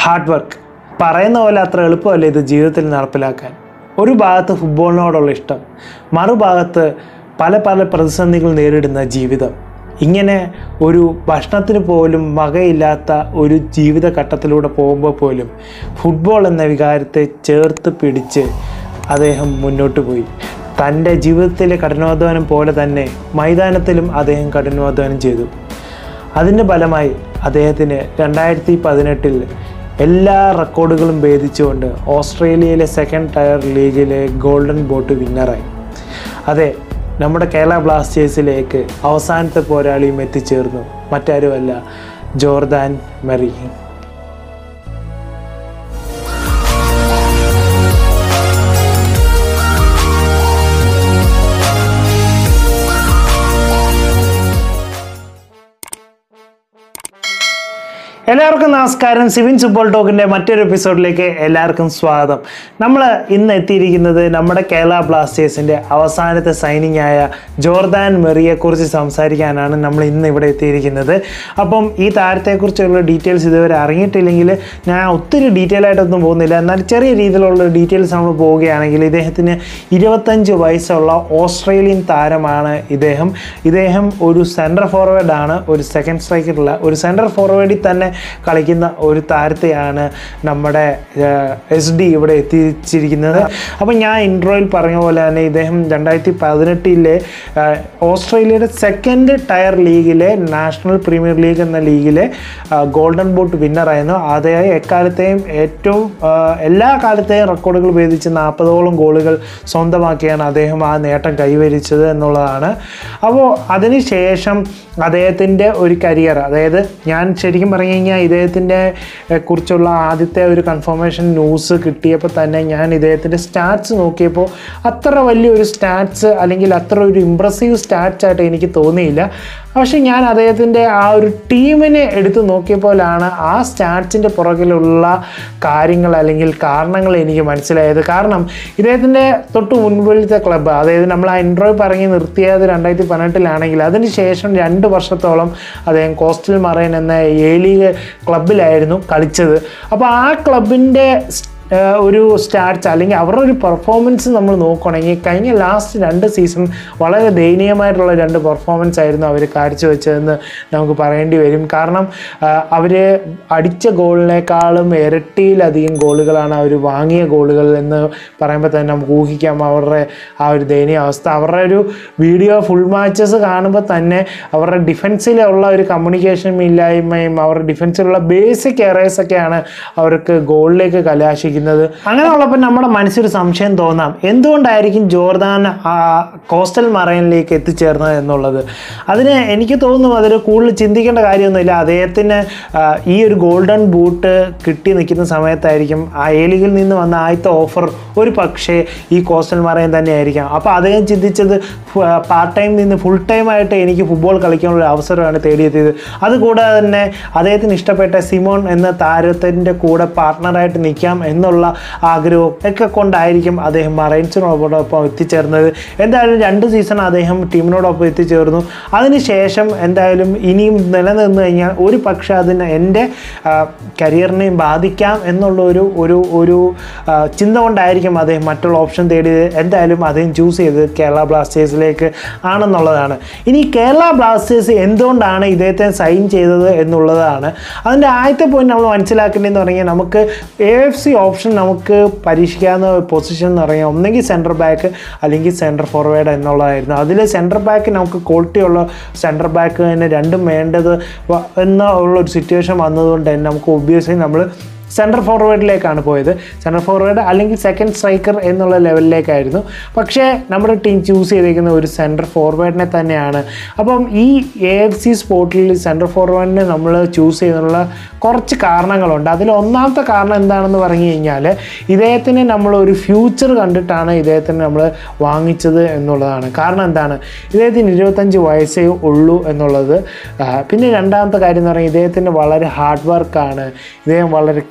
hard work പറയുന്ന പോലെ അത്ര എളുപ്പമല്ല ഇത് ജീവിതത്തിൽ നടപ്പിലാക്കാൻ ഒരു ഭാഗത്ത് ഫുട്ബോളിനോടുള്ള ഇഷ്ടം മറുഭാഗത്ത് പല പല പ്രതിസന്ധികൾ നേരിടുന്ന ജീവിതം ഇങ്ങനെ ഒരു ഭക്ഷണത്തിന് പോലും വകയില്ലാത്ത ഒരു ജീവിതഘട്ടത്തിലൂടെ പോകുമ്പോൾ പോലും ഫുട്ബോൾ എന്ന വികാരത്തെ ചേർത്ത് പിടിച്ച് അദ്ദേഹം മുന്നോട്ട് പോയി തൻ്റെ ജീവിതത്തിലെ കഠിനാധ്വാനം പോലെ തന്നെ മൈതാനത്തിലും അദ്ദേഹം കഠിനാധ്വാനം ചെയ്തു അതിൻ്റെ ഫലമായി അദ്ദേഹത്തിന് രണ്ടായിരത്തി പതിനെട്ടിൽ എല്ലാ റെക്കോർഡുകളും ഭേദിച്ചുകൊണ്ട് ഓസ്ട്രേലിയയിലെ സെക്കൻഡ് ടയർ ലീഗിലെ ഗോൾഡൻ ബോട്ട് വിന്നറായി അതെ നമ്മുടെ കേരള ബ്ലാസ്റ്റേഴ്സിലേക്ക് അവസാനത്തെ പോരാളിയും എത്തിച്ചേർന്നു മറ്റാരുമല്ല ജോർദാൻ മെറി എല്ലാവർക്കും നമസ്കാരം സിവിൻ ഫുട്ബോൾ ടോക്കിൻ്റെ മറ്റൊരു എപ്പിസോഡിലേക്ക് എല്ലാവർക്കും സ്വാഗതം നമ്മൾ ഇന്ന് എത്തിയിരിക്കുന്നത് നമ്മുടെ കേരള ബ്ലാസ്റ്റേഴ്സിൻ്റെ അവസാനത്തെ സൈനിങ് ആയ ജോർദാൻ മെറിയെക്കുറിച്ച് സംസാരിക്കാനാണ് നമ്മൾ ഇന്ന് ഇവിടെ എത്തിയിരിക്കുന്നത് അപ്പം ഈ താരത്തെക്കുറിച്ചുള്ള ഡീറ്റെയിൽസ് ഇതുവരെ അറിഞ്ഞിട്ടില്ലെങ്കിൽ ഞാൻ ഒത്തിരി ഡീറ്റെയിൽ ആയിട്ടൊന്നും പോകുന്നില്ല എന്നാൽ ചെറിയ രീതിയിലുള്ള ഡീറ്റെയിൽസ് നമ്മൾ പോവുകയാണെങ്കിൽ ഇദ്ദേഹത്തിന് ഇരുപത്തഞ്ച് വയസ്സുള്ള ഓസ്ട്രേലിയൻ താരമാണ് ഇദ്ദേഹം ഇദ്ദേഹം ഒരു സെൻട്രൽ ഫോർവേഡ് ആണ് ഒരു സെക്കൻഡ് സ്ട്രൈക്കറുള്ള ഒരു സെൻട്രൽ ഫോർവേഡിൽ തന്നെ കളിക്കുന്ന ഒരു താരത്തെയാണ് നമ്മുടെ എസ് ഡി ഇവിടെ എത്തിച്ചിരിക്കുന്നത് അപ്പം ഞാൻ ഇൻട്രോയിൽ പറഞ്ഞ പോലെ തന്നെ ഇദ്ദേഹം രണ്ടായിരത്തി പതിനെട്ടിലെ ഓസ്ട്രേലിയയുടെ സെക്കൻഡ് ടയർ ലീഗിലെ നാഷണൽ പ്രീമിയർ ലീഗ് എന്ന ലീഗിലെ ഗോൾഡൻ ബൂട്ട് വിന്നറായിരുന്നു അതേ എക്കാലത്തെയും ഏറ്റവും ആ, എല്ലാ കാലത്തെയും റെക്കോർഡുകൾ ഭേദിച്ച് നാൽപ്പതോളം ഗോളുകൾ സ്വന്തമാക്കിയാണ് അദ്ദേഹം ആ നേട്ടം കൈവരിച്ചത് എന്നുള്ളതാണ് അപ്പോൾ അതിനുശേഷം അദ്ദേഹത്തിൻ്റെ ഒരു കരിയർ അതായത് ഞാൻ ശരിക്കും പറഞ്ഞു കഴിഞ്ഞാൽ ഇദ്ദേഹത്തിൻ്റെ എഹ്, കുറിച്ചുള്ള ആദ്യത്തെ ഒരു കൺഫർമേഷൻ ന്യൂസ് കിട്ടിയപ്പോൾ തന്നെ ഞാൻ ഇദ്ദേഹത്തിൻ്റെ സ്റ്റാറ്റ്സ് നോക്കിയപ്പോൾ അത്ര വലിയൊരു സ്റ്റാറ്റ്സ് അല്ലെങ്കിൽ അത്ര ഒരു ഇമ്പ്രസീവ് സ്റ്റാറ്റ്സ് ആയിട്ട് എനിക്ക് തോന്നിയില്ല പക്ഷേ ഞാൻ അദ്ദേഹത്തിൻ്റെ ആ ഒരു ടീമിനെ എടുത്ത് നോക്കിയപ്പോഴാണ് ആ സ്റ്റാറ്റ്സിൻ്റെ പുറകിലുള്ള കാര്യങ്ങൾ അല്ലെങ്കിൽ കാരണങ്ങൾ എനിക്ക് മനസ്സിലായത് കാരണം ഇദ്ദേഹത്തിൻ്റെ തൊട്ട് മുൻപിലത്തെ ക്ലബ്ബ് അതായത് നമ്മൾ ആ ഇൻട്രോ പറഞ്ഞ് നിർത്തിയത് രണ്ടായിരത്തി പതിനെട്ടിലാണെങ്കിൽ അതിന് ശേഷം രണ്ട് വർഷത്തോളം അദ്ദേഹം കോസ്റ്റൽ മറൈൻ എന്ന എ ലീഗ് ക്ലബിലായിരുന്നു കളിച്ചത് അപ്പോൾ ആ ക്ലബിൻ്റെ ഏഹ് ഒരു സ്റ്റാർട്സ് അല്ലെങ്കിൽ അവരുടെ ഒരു പെർഫോമൻസ് നമ്മൾ നോക്കുകയാണെങ്കിൽ കഴിഞ്ഞ ലാസ്റ്റ് രണ്ട് സീസൺ വളരെ ദയനീയമായിട്ടുള്ള രണ്ട് പെർഫോമൻസ് ആയിരുന്നു അവർ കാഴ്ചവെച്ചതെന്ന് നമുക്ക് പറയേണ്ടി വരും കാരണം അവർ അടിച്ച ഗോളിനേക്കാളും ഇരട്ടിയിലധികം ഗോളുകളാണ് അവർ വാങ്ങിയ ഗോളുകൾ എന്ന് പറയുമ്പോൾ തന്നെ നമുക്ക് ഊഹിക്കാം അവരുടെ ആ ഒരു ദയനീയ അവസ്ഥ അവരുടെ ഒരു വീഡിയോ ഫുൾ മാച്ചസ് കാണുമ്പോൾ തന്നെ അവരുടെ ഡിഫൻസിലുള്ള ഒരു കമ്മ്യൂണിക്കേഷൻ ഇല്ലായ്മയും അവരുടെ ഡിഫൻസിലുള്ള ബേസിക് എറേഴ്സൊക്കെയാണ് അവർക്ക് ഗോളിലേക്ക് കലാശിക്കുന്നത് അങ്ങനെയുള്ളപ്പോൾ നമ്മുടെ മനസ്സിലൊരു സംശയം തോന്നാം എന്തുകൊണ്ടായിരിക്കും ജോർദാൻ ആ കോസ്റ്റൽ മറൈനിലേക്ക് എത്തിച്ചേർന്നത് എന്നുള്ളത് അതിന് എനിക്ക് തോന്നുന്നു അതിൽ കൂടുതൽ ചിന്തിക്കേണ്ട കാര്യമൊന്നുമില്ല അദ്ദേഹത്തിന് ആ, ഈ ഒരു ഗോൾഡൻ ബൂട്ട് കിട്ടി നിൽക്കുന്ന സമയത്തായിരിക്കും ആ എ ലീഗിൽ നിന്ന് വന്ന ആദ്യത്തെ ഓഫർ ഒരു പക്ഷേ ഈ കോസ്റ്റൽ മറൈൻ തന്നെയായിരിക്കാം അപ്പോൾ അദ്ദേഹം ചിന്തിച്ചത് പാർട്ട് ടൈം നിന്ന് ഫുൾ ടൈം ആയിട്ട് എനിക്ക് ഫുട്ബോൾ കളിക്കാനുള്ള ഒരു അവസരമാണ് തേടിയെത്തിയത് അതുകൂടാതെ തന്നെ അദ്ദേഹത്തിന് ഇഷ്ടപ്പെട്ട സിമോൺ എന്ന താരത്തിൻ്റെ കൂടെ പാർട്ട്ണറായിട്ട് നിൽക്കാം എന്നുള്ള ആഗ്രഹവും ഒക്കെ കൊണ്ടായിരിക്കും അദ്ദേഹം മറൈൻസിനോടൊപ്പം എത്തിച്ചേർന്നത് എന്തായാലും രണ്ട് സീസൺ അദ്ദേഹം ടീമിനോടൊപ്പം എത്തിച്ചേർന്നു അതിനുശേഷം എന്തായാലും ഇനിയും നിലനിന്ന് കഴിഞ്ഞാൽ ഒരു പക്ഷേ അതിന് എൻ്റെ കരിയറിനെയും ബാധിക്കാം എന്നുള്ള ഒരു ഒരു ഒരു ആ, ചിന്ത കൊണ്ടായിരിക്കും അദ്ദേഹം മറ്റുള്ള ഓപ്ഷൻ തേടിയത് എന്തായാലും അദ്ദേഹം ചൂസ് ചെയ്തത് കേരള ബ്ലാസ്റ്റേഴ്സിലേക്ക് ആണെന്നുള്ളതാണ് ഇനി കേരള ബ്ലാസ്റ്റേഴ്സ് എന്തുകൊണ്ടാണ് ഇദ്ദേഹത്തെ സൈൻ ചെയ്തത് എന്നുള്ളതാണ് അതിൻ്റെ ആദ്യത്തെ പോയിന്റ് നമ്മൾ മനസ്സിലാക്കേണ്ടതെന്ന് പറഞ്ഞാൽ നമുക്ക് എ എഫ് സി ഓപ്ഷൻ നമുക്ക് പരീക്ഷിക്കാവുന്ന പൊസിഷൻ എന്ന് പറഞ്ഞാൽ ഒന്നെങ്കിൽ സെൻറ്റർ ബാക്ക് അല്ലെങ്കിൽ സെൻറ്റർ ഫോർവേഡ് എന്നുള്ളതായിരുന്നു അതിൽ സെൻറ്റർ ബാക്ക് നമുക്ക് ക്വാളിറ്റി ഉള്ള സെൻറ്റർ ബാക്ക് തന്നെ രണ്ടും വേണ്ടത് വ- എന്ന ഉള്ള ഒരു സിറ്റുവേഷൻ വന്നതുകൊണ്ട് തന്നെ നമുക്ക് ഒബ്വിയസ്ലി നമ്മൾ സെൻറ്റർ ഫോർവേഡിലേക്കാണ് പോയത് സെൻറ്റർ ഫോർവേഡ് അല്ലെങ്കിൽ സെക്കൻഡ് സ്ട്രൈക്കർ എന്നുള്ള ലെവലിലേക്കായിരുന്നു പക്ഷേ നമ്മുടെ ടീം ചൂസ് ചെയ്തിരിക്കുന്ന ഒരു സെൻറ്റർ ഫോർവേഡിനെ തന്നെയാണ് അപ്പം ഈ എ എഫ് സി സ്പോട്ടിൽ സെൻറ്റർ ഫോർവേഡിനെ നമ്മൾ ചൂസ് ചെയ്യുന്നുള്ള കുറച്ച് കാരണങ്ങളുണ്ട് അതിൽ ഒന്നാമത്തെ കാരണം എന്താണെന്ന് പറഞ്ഞു കഴിഞ്ഞാൽ ഇദ്ദേഹത്തിന് നമ്മൾ ഒരു ഫ്യൂച്ചർ കണ്ടിട്ടാണ് ഇദ്ദേഹത്തിന് നമ്മൾ വാങ്ങിച്ചത് എന്നുള്ളതാണ് കാരണം എന്താണ് ഇദ്ദേഹത്തിന് ഇരുപത്തഞ്ച് വയസ്സേ ഉള്ളൂ എന്നുള്ളത് ആ, പിന്നെ രണ്ടാമത്തെ കാര്യം എന്ന് പറഞ്ഞാൽ ഇദ്ദേഹത്തിന് വളരെ ഹാർഡ് വർക്കാണ് ഇദ്ദേഹം വളരെ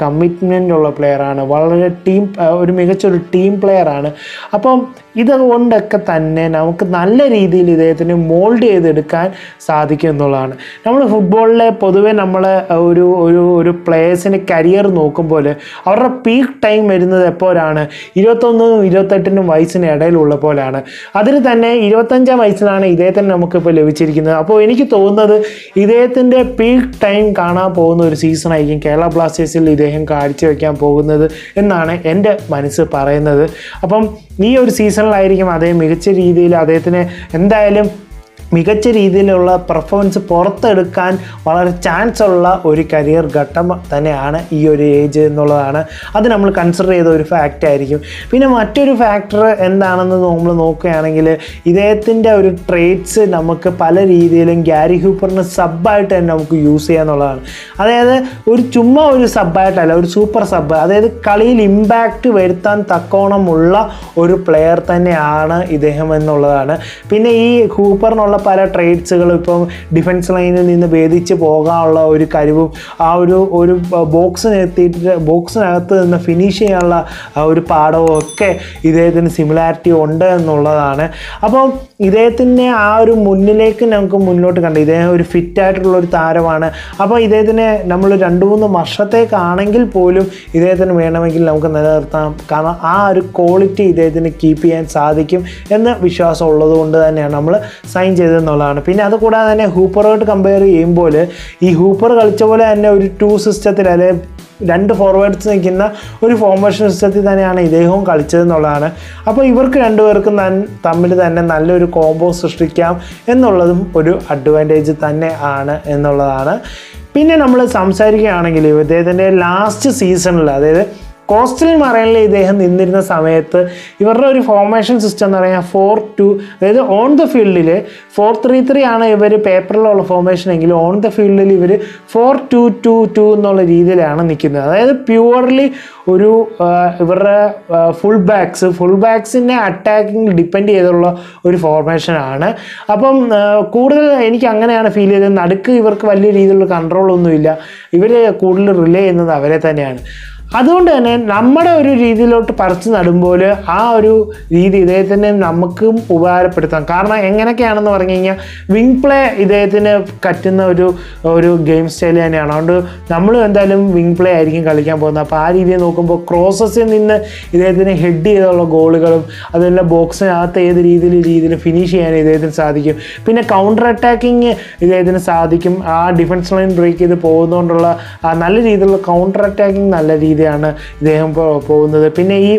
കമ്മിറ്റ്മെൻ്റ് ഉള്ള പ്ലെയറാണ് വളരെ ടീം ഒരു മികച്ചൊരു ടീം പ്ലെയറാണ് അപ്പം ഇതുകൊണ്ടൊക്കെ തന്നെ നമുക്ക് നല്ല രീതിയിൽ ഇദ്ദേഹത്തിന് മോൾഡ് ചെയ്തെടുക്കാൻ സാധിക്കും എന്നുള്ളതാണ് നമ്മൾ ഫുട്ബോളിലെ പൊതുവെ നമ്മൾ ഒരു ഒരു ഒരു പ്ലേയേഴ്സിൻ്റെ കരിയർ നോക്കുമ്പോൾ അവരുടെ പീക്ക് ടൈം വരുന്നത് എപ്പോഴാണ് ഇരുപത്തൊന്നിനും ഇരുപത്തെട്ടിനും വയസ്സിന് ഇടയിലുള്ള പോലെയാണ് അതിന് തന്നെ ഇരുപത്തഞ്ചാം വയസ്സിലാണ് ഇദ്ദേഹത്തിന് നമുക്കിപ്പോൾ ലഭിച്ചിരിക്കുന്നത് അപ്പോൾ എനിക്ക് തോന്നുന്നത് ഇദ്ദേഹത്തിൻ്റെ പീക്ക് ടൈം കാണാൻ പോകുന്ന ഒരു സീസൺ ആയിരിക്കും കേരള ബ്ലാസ്റ്റേഴ്സിൽ ഇദ്ദേഹം കാഴ്ചവെക്കാൻ പോകുന്നത് എന്നാണ് എൻ്റെ മനസ്സ് പറയുന്നത് അപ്പം ഈ ഒരു സീസണിലായിരിക്കും അദ്ദേഹം മികച്ച രീതിയിൽ അദ്ദേഹത്തിന് എന്തായാലും മികച്ച രീതിയിലുള്ള പെർഫോമൻസ് പുറത്തെടുക്കാൻ വളരെ ചാൻസ് ഉള്ള ഒരു കരിയർ ഘട്ടം തന്നെയാണ് ഈ ഒരു ഏജ് എന്നുള്ളതാണ് അത് നമ്മൾ കൺസിഡർ ചെയ്ത ഒരു ഫാക്റ്റ് ആയിരിക്കും പിന്നെ മറ്റൊരു ഫാക്ടർ എന്താണെന്ന് നമ്മൾ നോക്കുകയാണെങ്കിൽ ഇദ്ദേഹത്തിൻ്റെ ഒരു ട്രേറ്റ്സ് നമുക്ക് പല രീതിയിലും ഗ്യാരി ഹൂപ്പറിന് സബ്ബായിട്ട് തന്നെ നമുക്ക് യൂസ് ചെയ്യാന്നുള്ളതാണ് അതായത് ഒരു ചുമ്മാ ഒരു സബ്ബായിട്ടല്ല ഒരു സൂപ്പർ സബ് അതായത് കളിയിൽ ഇമ്പാക്റ്റ് വരുത്താൻ തക്കോണമുള്ള ഒരു പ്ലെയർ തന്നെയാണ് ഇദ്ദേഹം എന്നുള്ളതാണ് പിന്നെ ഈ ഹൂപ്പറിനുള്ള പല ട്രേഡ്സുകളും ഇപ്പം ഡിഫൻസ് ലൈനിൽ നിന്ന് ഭേദിച്ച് പോകാനുള്ള ഒരു കഴിവും ആ ഒരു ഒരു ബോക്സിനെത്തിയിട്ട് ബോക്സിനകത്ത് നിന്ന് ഫിനിഷ് ചെയ്യാനുള്ള ആ ഒരു പാഠവും ഒക്കെ ഇദ്ദേഹത്തിന് സിമിലാരിറ്റി ഉണ്ട് എന്നുള്ളതാണ് അപ്പോൾ ഇദ്ദേഹത്തിൻ്റെ ആ ഒരു മുന്നിലേക്ക് നമുക്ക് മുന്നോട്ട് കണ്ടു ഇദ്ദേഹം ഒരു ഫിറ്റ് ആയിട്ടുള്ള ഒരു താരമാണ് അപ്പോൾ ഇദ്ദേഹത്തിനെ നമ്മൾ രണ്ട് മൂന്ന് വർഷത്തേക്കാണെങ്കിൽ പോലും ഇദ്ദേഹത്തിന് വേണമെങ്കിൽ നമുക്ക് നിലനിർത്താം കാരണം ആ ഒരു ക്വാളിറ്റി ഇദ്ദേഹത്തിന് കീപ്പ് ചെയ്യാൻ സാധിക്കും എന്ന് വിശ്വാസം ഉള്ളത് കൊണ്ട് തന്നെയാണ് നമ്മൾ സൈൻ ചെയ്തതെന്നുള്ളതാണ് പിന്നെ അത് കൂടാതെ തന്നെ ഹൂപ്പറുമായിട്ട് കമ്പയർ ചെയ്യുമ്പോൾ ഈ ഹൂപ്പർ കളിച്ച പോലെ തന്നെ ഒരു ടു സിസ്റ്റത്തിൽ അല്ലെങ്കിൽ രണ്ട് ഫോർവേഡ്സ് നിൽക്കുന്ന ഒരു ഫോർമേഷൻ സിസ്റ്റത്തിൽ തന്നെയാണ് ഇദ്ദേഹവും കളിച്ചതെന്നുള്ളതാണ് അപ്പോൾ ഇവർക്ക് രണ്ടുപേർക്കും തൻ- തമ്മിൽ തന്നെ നല്ലൊരു കോംബോ സൃഷ്ടിക്കാം എന്നുള്ളതും ഒരു അഡ്വാൻറ്റേജ് തന്നെ ആണ് എന്നുള്ളതാണ് പിന്നെ നമ്മൾ സംസാരിക്കുകയാണെങ്കിൽ ഇദ്ദേഹത്തിൻ്റെ ലാസ്റ്റ് സീസണിൽ അതായത് കോസ്റ്റൽ മറൈനിൽ ഇദ്ദേഹം നിന്നിരുന്ന സമയത്ത് ഇവരുടെ ഒരു ഫോർമേഷൻ സിസ്റ്റം എന്ന് പറയുന്നത് ഫോർ ടു അതായത് ഓൺ ദ ഫീൽഡിൽ ഫോർ ത്രീ ത്രീ ആണ് ഇവർ പേപ്പറിലുള്ള ഫോർമേഷൻ എങ്കിലും ഓൺ ദ ഫീൽഡിൽ ഇവർ ഫോർ ടു ടു ടു എന്നുള്ള രീതിയിലാണ് നിൽക്കുന്നത് അതായത് പ്യുവർലി ഒരു ആ, ഇവരുടെ ഫുൾ ബാക്സ് ഫുൾ ബാക്സിൻ്റെ അറ്റാക്കിങ് ഡിപ്പെൻഡ് ചെയ്തുള്ള ഒരു ഫോർമേഷനാണ് അപ്പം ആ, കൂടുതൽ എനിക്ക് അങ്ങനെയാണ് ഫീൽ ചെയ്തത് നടുക്ക് ഇവർക്ക് വലിയ രീതിയിലുള്ള കൺട്രോളൊന്നുമില്ല ഇവർ കൂടുതൽ റിലേ ചെയ്യുന്നത് അവരെ തന്നെയാണ് അതുകൊണ്ട് തന്നെ നമ്മുടെ ഒരു രീതിയിലോട്ട് പറിച്ച് നടുമ്പോൾ ആ ഒരു രീതി ഇദ്ദേഹത്തിന് നമുക്കും ഉപകാരപ്പെടുത്താം കാരണം എങ്ങനെയൊക്കെയാണെന്ന് പറഞ്ഞു കഴിഞ്ഞാൽ വിങ് പ്ലേ ഇദ്ദേഹത്തിന് കറ്റുന്ന ഒരു ഒരു ഗെയിം സ്റ്റൈൽ തന്നെയാണ് അതുകൊണ്ട് നമ്മളും എന്തായാലും വിങ് പ്ലേ ആയിരിക്കും കളിക്കാൻ പോകുന്നത് അപ്പോൾ ആ രീതിയിൽ നോക്കുമ്പോൾ ക്രോസസിൽ നിന്ന് ഇദ്ദേഹത്തിന് ഹെഡ് ചെയ്തുള്ള ഗോളുകളും അതുപോലെ ബോക്സിനകത്ത് ഏത് രീതിയിൽ രീതിയിൽ ഫിനിഷ് ചെയ്യാൻ ഇദ്ദേഹത്തിന് സാധിക്കും പിന്നെ കൗണ്ടർ അറ്റാക്കിങ് ഇദ്ദേഹത്തിന് സാധിക്കും ആ ഡിഫൻസ് ലൈൻ ബ്രേക്ക് ചെയ്ത് പോകുന്നതുകൊണ്ടുള്ള ആ നല്ല രീതിയിലുള്ള കൗണ്ടർ അറ്റാക്കിങ് നല്ല രീതിയാണ് ഇദ്ദേഹം പോ- പോകുന്നത് പിന്നെ ഈ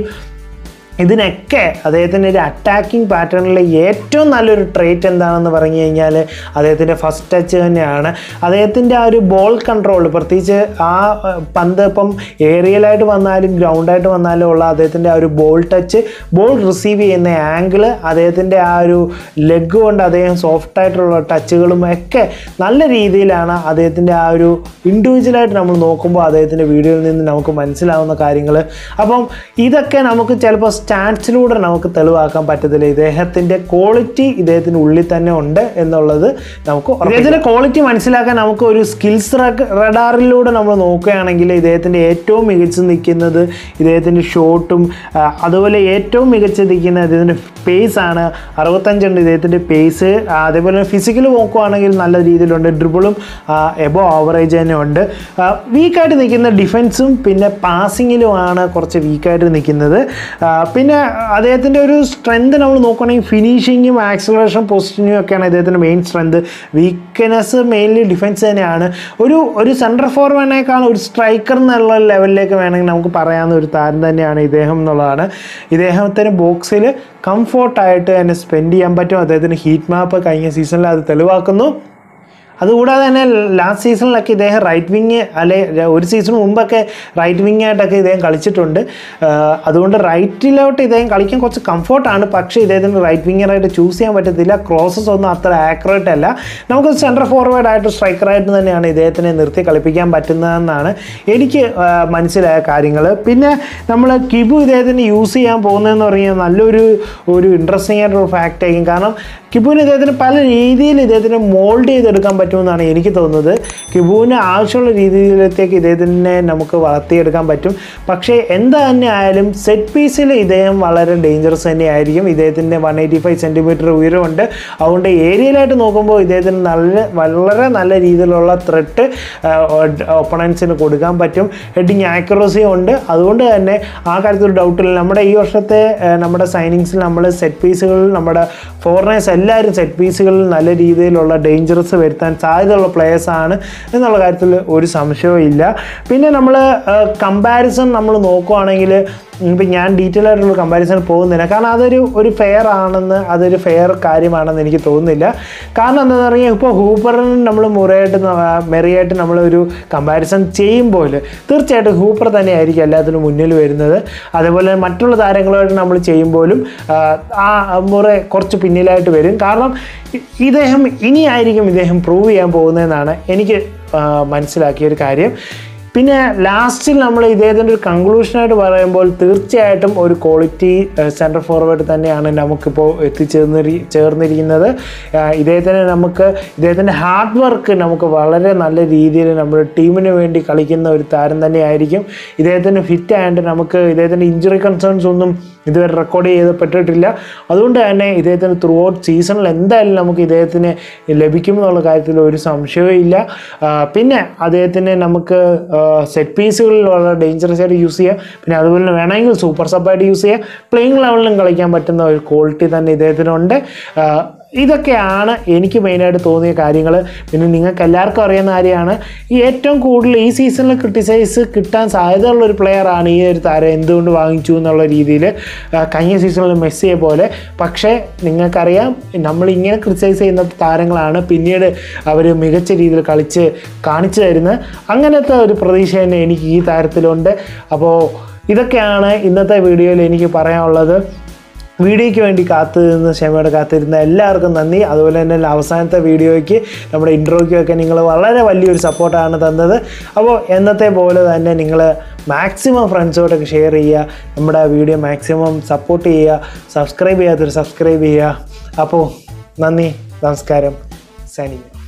ഇതിനൊക്കെ അദ്ദേഹത്തിൻ്റെ ഒരു അറ്റാക്കിംഗ് പാറ്റേണിലെ ഏറ്റവും നല്ലൊരു ട്രേറ്റ് എന്താണെന്ന് പറഞ്ഞു കഴിഞ്ഞാൽ അദ്ദേഹത്തിൻ്റെ ഫസ്റ്റ് ടച്ച് തന്നെയാണ് അദ്ദേഹത്തിൻ്റെ ആ ഒരു ബോൾ കൺട്രോൾ പ്രത്യേകിച്ച് ആ അഹ്, പന്ത് ഇപ്പം ഏരിയലായിട്ട് വന്നാലും ഗ്രൗണ്ടായിട്ട് വന്നാലും ഉള്ള അദ്ദേഹത്തിൻ്റെ ആ ഒരു ബോൾ ടച്ച് ബോൾ റിസീവ് ചെയ്യുന്ന ആംഗിള് അദ്ദേഹത്തിൻ്റെ ആ ഒരു ലെഗ് കൊണ്ട് അദ്ദേഹം സോഫ്റ്റ് ആയിട്ടുള്ള ടച്ചുകളും ഒക്കെ നല്ല രീതിയിലാണ് അദ്ദേഹത്തിൻ്റെ ആ ഒരു ഇൻഡിവിജ്വലായിട്ട് നമ്മൾ നോക്കുമ്പോൾ അദ്ദേഹത്തിൻ്റെ വീഡിയോയിൽ നിന്ന് നമുക്ക് മനസ്സിലാവുന്ന കാര്യങ്ങൾ അപ്പം ഇതൊക്കെ നമുക്ക് ചിലപ്പോൾ സ്റ്റാൻഡ്സിലൂടെ നമുക്ക് തെളിവാക്കാൻ പറ്റത്തില്ല ഇദ്ദേഹത്തിൻ്റെ ക്വാളിറ്റി ഇദ്ദേഹത്തിൻ്റെ ഉള്ളിൽ തന്നെ ഉണ്ട് എന്നുള്ളത് നമുക്ക് ഇദ്ദേഹത്തിൻ്റെ ക്വാളിറ്റി മനസ്സിലാക്കാൻ നമുക്ക് ഒരു സ്കിൽസ് റഡാറിലൂടെ നമ്മൾ നോക്കുകയാണെങ്കിൽ ഇദ്ദേഹത്തിൻ്റെ ഏറ്റവും മികച്ച് നിൽക്കുന്നത് ഇദ്ദേഹത്തിൻ്റെ ഷോട്ടും ആ, അതുപോലെ ഏറ്റവും മികച്ച് നിൽക്കുന്ന ഇദ്ദേഹത്തിൻ്റെ പേസ് ആണ് അറുപത്തഞ്ചുണ്ട് ഇദ്ദേഹത്തിൻ്റെ പേസ് അതേപോലെ ഫിസിക്കൽ നോക്കുവാണെങ്കിൽ നല്ല രീതിയിലുണ്ട് ഡ്രിബിളും എബോ ആവറേജ് തന്നെ ഉണ്ട് വീക്കായിട്ട് നിൽക്കുന്ന ഡിഫൻസും പിന്നെ പാസിങ്ങിലുമാണ് കുറച്ച് വീക്കായിട്ട് നിൽക്കുന്നത് ആ, പിന്നെ അദ്ദേഹത്തിൻ്റെ ഒരു സ്ട്രെങ്ത് നമ്മൾ നോക്കുകയാണെങ്കിൽ ഫിനിഷിങ്ങും ആക്സലറേഷൻ പൊസിഷനും ഒക്കെയാണ് ഇദ്ദേഹത്തിൻ്റെ main strength weakness mainly defence തന്നെയാണ് ഒരു ഒരു സെൻട്രൽ ഫോർവേഡിനേക്കാൾ ഒരു സ്ട്രൈക്കർ എന്നുള്ള ലെവലിലേക്ക് വേണമെങ്കിൽ നമുക്ക് പറയാവുന്ന ഒരു താരം തന്നെയാണ് ഇദ്ദേഹം എന്നുള്ളതാണ് ഇദ്ദേഹത്തിന് ബോക്സിൽ കംഫോർട്ടായിട്ട് തന്നെ സ്പെൻഡ് ചെയ്യാൻ പറ്റും അദ്ദേഹത്തിന് ഹീറ്റ് മാപ്പ് കഴിഞ്ഞ സീസണിൽ അത് തെളിവാക്കുന്നു അതുകൂടാതെ തന്നെ ലാസ്റ്റ് സീസണിലൊക്കെ ഇദ്ദേഹം റൈറ്റ് വിങ് അല്ലെ ഒരു സീസൺ മുമ്പൊക്കെ റൈറ്റ് വിങ് ആയിട്ടൊക്കെ ഇദ്ദേഹം കളിച്ചിട്ടുണ്ട് ആഹ് അതുകൊണ്ട് റൈറ്റിലോട്ട് ഇദ്ദേഹം കളിക്കാൻ കുറച്ച് കംഫോർട്ടാണ് പക്ഷേ ഇദ്ദേഹത്തിന് റൈറ്റ് വിങ്ങറായിട്ട് ചൂസ് ചെയ്യാൻ പറ്റത്തില്ല ക്രോസസ് ഒന്നും അത്ര ആക്യുറേറ്റ് അല്ല നമുക്ക് സെൻട്രൽ ഫോർവേഡ് ആയിട്ട് സ്ട്രൈക്കറായിട്ട് തന്നെയാണ് ഇദ്ദേഹത്തിനെ നിർത്തി കളിപ്പിക്കാൻ പറ്റുന്നതെന്നാണ് എനിക്ക് ആഹ് മനസ്സിലായ കാര്യങ്ങൾ പിന്നെ നമ്മൾ കിബു ഇദ്ദേഹത്തിന് യൂസ് ചെയ്യാൻ പോകുന്നതെന്ന് പറഞ്ഞാൽ നല്ലൊരു ഒരു ഇൻട്രസ്റ്റിംഗ് ആയിട്ടുള്ള ഫാക്റ്റ് ആയിരിക്കും കാരണം കിബുവിന് ഇദ്ദേഹത്തിന് പല രീതിയിൽ ഇദ്ദേഹത്തിന് മോൾഡ് ചെയ്തെടുക്കാൻ പറ്റും പറ്റുമെന്നാണ് എനിക്ക് തോന്നുന്നത് കിബുവിന് ആവശ്യമുള്ള രീതിയിലത്തേക്ക് ഇദ്ദേഹത്തിനെ നമുക്ക് വളർത്തിയെടുക്കാൻ പറ്റും പക്ഷേ എന്താ തന്നെ ആയാലും സെറ്റ് പീസിൽ ഇദ്ദേഹം വളരെ ഡേഞ്ചറസ് തന്നെയായിരിക്കും ഇദ്ദേഹത്തിൻ്റെ വൺ എയ്റ്റി ഫൈവ് സെൻറ്റിമീറ്റർ ഉയരമുണ്ട് അതുകൊണ്ട് ഏരിയയിലായിട്ട് നോക്കുമ്പോൾ ഇദ്ദേഹത്തിന് നല്ല വളരെ നല്ല രീതിയിലുള്ള ത്രെട്ട് ഒപ്പണൻസിന് കൊടുക്കാൻ പറ്റും ഹെഡിങ് ആക്യുറസിയും ഉണ്ട് അതുകൊണ്ട് തന്നെ ആ കാര്യത്തിൽ ഡൗട്ടില്ല നമ്മുടെ ഈ വർഷത്തെ ആ, നമ്മുടെ സൈനിങ്സിൽ നമ്മൾ സെറ്റ് പീസുകളിൽ നമ്മുടെ ഫോറിനേഴ്സ് എല്ലാവരും സെറ്റ് പീസുകളിൽ നല്ല രീതിയിലുള്ള ഡേഞ്ചറസ് വരുത്താൻ സാധ്യതയുള്ള പ്ലേയേഴ്സ് ആണ് എന്നുള്ള കാര്യത്തിൽ ഒരു സംശയവും ഇല്ല പിന്നെ നമ്മൾ കമ്പാരിസൺ നമ്മൾ നോക്കുവാണെങ്കിൽ ഇപ്പം ഞാൻ ഡീറ്റെയിൽ ആയിട്ടുള്ള കമ്പാരിസൺ പോകുന്നില്ല കാരണം അതൊരു ഒരു ഫെയർ ആണെന്ന് അതൊരു ഫെയർ കാര്യമാണെന്ന് എനിക്ക് തോന്നുന്നില്ല കാരണം എന്താണെന്ന് പറഞ്ഞാൽ ഇപ്പോൾ ഹൂപ്പറിന് നമ്മൾ മുറയായിട്ട് മെറിയായിട്ട് നമ്മളൊരു കമ്പാരിസൺ ചെയ്യുമ്പോൾ തീർച്ചയായിട്ടും ഹൂപ്പർ തന്നെയായിരിക്കും എല്ലാത്തിനും മുന്നിൽ വരുന്നത് അതേപോലെ മറ്റുള്ള താരങ്ങളുമായിട്ട് നമ്മൾ ചെയ്യുമ്പോഴും ആ, ആ മുറ കുറച്ച് പിന്നിലായിട്ട് വരും കാരണം ഇ- ഇദ്ദേഹം ഇനിയായിരിക്കും ഇദ്ദേഹം പ്രൂവ് ചെയ്യാൻ പോകുന്നതെന്നാണ് എനിക്ക് ആ, മനസ്സിലാക്കിയ ഒരു കാര്യം പിന്നെ ലാസ്റ്റിൽ നമ്മൾ ഇദ്ദേഹത്തിൻ്റെ ഒരു കൺക്ലൂഷനായിട്ട് പറയുമ്പോൾ തീർച്ചയായിട്ടും ഒരു ക്വാളിറ്റി സെൻറ്റർ ഫോർവേഡ് തന്നെയാണ് നമുക്കിപ്പോൾ എത്തിച്ചേർന്നി ചേർന്നിരിക്കുന്നത് ആ, ഇദ്ദേഹത്തിന് നമുക്ക് ഇദ്ദേഹത്തിൻ്റെ ഹാർഡ് വർക്ക് നമുക്ക് വളരെ നല്ല രീതിയിൽ നമ്മുടെ ടീമിന് വേണ്ടി കളിക്കുന്ന ഒരു താരം തന്നെയായിരിക്കും ഇദ്ദേഹത്തിന് ഫിറ്റ് ആയതുകൊണ്ട് നമുക്ക് ഇദ്ദേഹത്തിൻ്റെ ഇഞ്ചുറി കൺസേൺസ് ഒന്നും ഇതുവരെ റെക്കോർഡ് ചെയ്തപ്പെട്ടിട്ടില്ല അതുകൊണ്ട് തന്നെ ഇദ്ദേഹത്തിന് ത്രൂ ഔട്ട് സീസണിൽ എന്തായാലും നമുക്ക് ഇദ്ദേഹത്തിന് ലഭിക്കുമെന്നുള്ള കാര്യത്തിൽ ഒരു സംശയവും ഇല്ല ആ, പിന്നെ അദ്ദേഹത്തിന് നമുക്ക് സെറ്റ് പീസുകളിൽ വളരെ ഡേഞ്ചറസ് ആയിട്ട് യൂസ് ചെയ്യാം പിന്നെ അതുപോലെ തന്നെ വേണമെങ്കിൽ സൂപ്പർ സബായിട്ട് യൂസ് ചെയ്യാം പ്ലേയിങ് ലെവലിലും കളിക്കാൻ പറ്റുന്ന ഒരു ക്വാളിറ്റി തന്നെ ഇദ്ദേഹത്തിനുണ്ട് ആ, ഇതൊക്കെയാണ് എനിക്ക് മെയിനായിട്ട് തോന്നിയ കാര്യങ്ങൾ പിന്നെ നിങ്ങൾക്ക് എല്ലാവർക്കും അറിയുന്ന കാര്യമാണ് ഈ ഏറ്റവും കൂടുതൽ ഈ സീസണിൽ ക്രിട്ടിസൈസ് കിട്ടാൻ സാധ്യതയുള്ള ഒരു പ്ലെയറാണ് ഈ ഒരു താരം എന്തുകൊണ്ട് വാങ്ങിച്ചു എന്നുള്ള രീതിയിൽ കഴിഞ്ഞ സീസണിൽ മെസ്സിയെ പോലെ പക്ഷേ നിങ്ങൾക്കറിയാം നമ്മൾ ഇങ്ങനെ ക്രിട്ടിസൈസ് ചെയ്യുന്ന താരങ്ങളാണ് പിന്നീട് അവർ മികച്ച രീതിയിൽ കളിച്ച് കാണിച്ചു തരുന്നത് അങ്ങനത്തെ ഒരു പ്രതീക്ഷ തന്നെ എനിക്ക് ഈ താരത്തിലുണ്ട് അപ്പോൾ ഇതൊക്കെയാണ് ഇന്നത്തെ വീഡിയോയിൽ എനിക്ക് പറയാനുള്ളത് വീഡിയോയ്ക്ക് വേണ്ടി കാത്തു നിന്ന് ക്ഷമയോടെ കാത്തിരുന്ന എല്ലാവർക്കും നന്ദി അതുപോലെ തന്നെ അവസാനത്തെ വീഡിയോയ്ക്ക് നമ്മുടെ ഇൻട്രോയ്ക്കൊക്കെ നിങ്ങൾ വളരെ വലിയൊരു സപ്പോർട്ടാണ് തന്നത് അപ്പോൾ എന്നത്തെ പോലെ തന്നെ നിങ്ങൾ മാക്സിമം ഫ്രണ്ട്സോടൊക്കെ ഷെയർ ചെയ്യുക നമ്മുടെ വീഡിയോ മാക്സിമം സപ്പോർട്ട് ചെയ്യുക സബ്സ്ക്രൈബ് ചെയ്യാത്തൊരു സബ്സ്ക്രൈബ് ചെയ്യുക അപ്പോൾ നന്ദി നമസ്കാരം സൈനിങ്